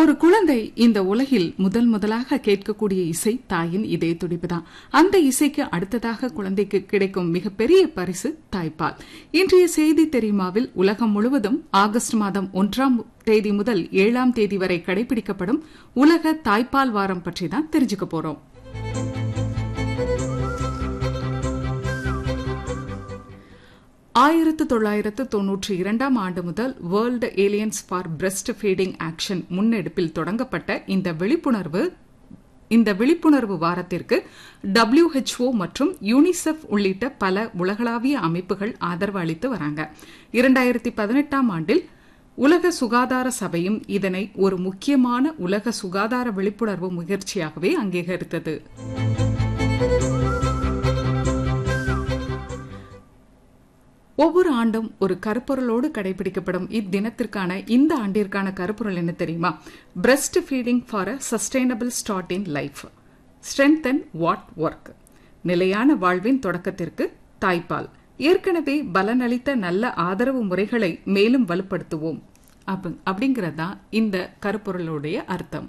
ஒரு குழந்தை இந்த உலகில் முதல் முதலாக கேட்கக்கூடிய இசை தாயின் இதய துடிப்புதான் அந்த இசைக்கு அடுத்ததாக குழந்தைக்கு கிடைக்கும் மிகப்பெரிய பரிசு தாய்ப்பால் இன்றைய செய்தி தெரியுமாவில் உலகம் முழுவதும் ஆகஸ்ட் மாதம் ஒன்றாம் தேதி முதல் ஏழாம் தேதி வரை கடைபிடிக்கப்படும் உலக தாய்ப்பால் வாரம் பற்றி தான் தெரிஞ்சுக்க போறோம் ஆயிரத்து தொள்ளாயிரத்து தொன்னூற்றி இரண்டாம் ஆண்டு முதல் world alliance for breastfeeding action முன்னெடுப்பில் தொடங்கப்பட்ட இந்த விழிப்புணர்வு இந்த விழிப்புணர்வு வாரத்திற்கு டபிள்யூஹெச்ஓ மற்றும் யூனிசெஃப் உள்ளிட்ட பல உலகளாவிய அமைப்புகள் ஆதரவு அளித்து வராங்க இரண்டாயிரத்தி பதினெட்டாம் ஆண்டில் உலக சுகாதார சபையும் இதனை ஒரு முக்கியமான உலக சுகாதார விழிப்புணர்வு முயற்சியாகவே அங்கீகரித்தது ஒவ்வொரு ஆண்டும் ஒரு கருப்பொருளோடு கடைபிடிக்கப்படும் இத்தினத்திற்கான இந்த ஆண்டிற்கான கருப்பொருள் என்ன தெரியுமா breastfeeding for a sustainable start in life strength and what work நிலையான வாழ்வின் தொடக்கத்திற்கு தாய்ப்பால் ஏற்கனவே பலனளித்த நல்ல ஆதரவு முறைகளை மேலும் வலுப்படுத்துவோம் அப்படிங்கிறது தான் இந்த கருப்பொருளுடைய அர்த்தம்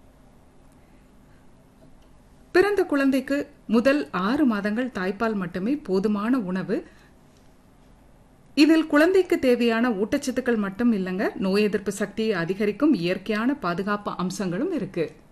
பிறந்த குழந்தைக்கு முதல் ஆறு மாதங்கள் தாய்ப்பால் மட்டுமே போதுமான உணவு இதில் குழந்தைக்கு தேவையான ஊட்டச்சத்துக்கள் மட்டும் இல்லைங்க நோய் எதிர்ப்பு சக்தியை அதிகரிக்கும் இயற்கையான பாதுகாப்பு அம்சங்களும் இருக்கு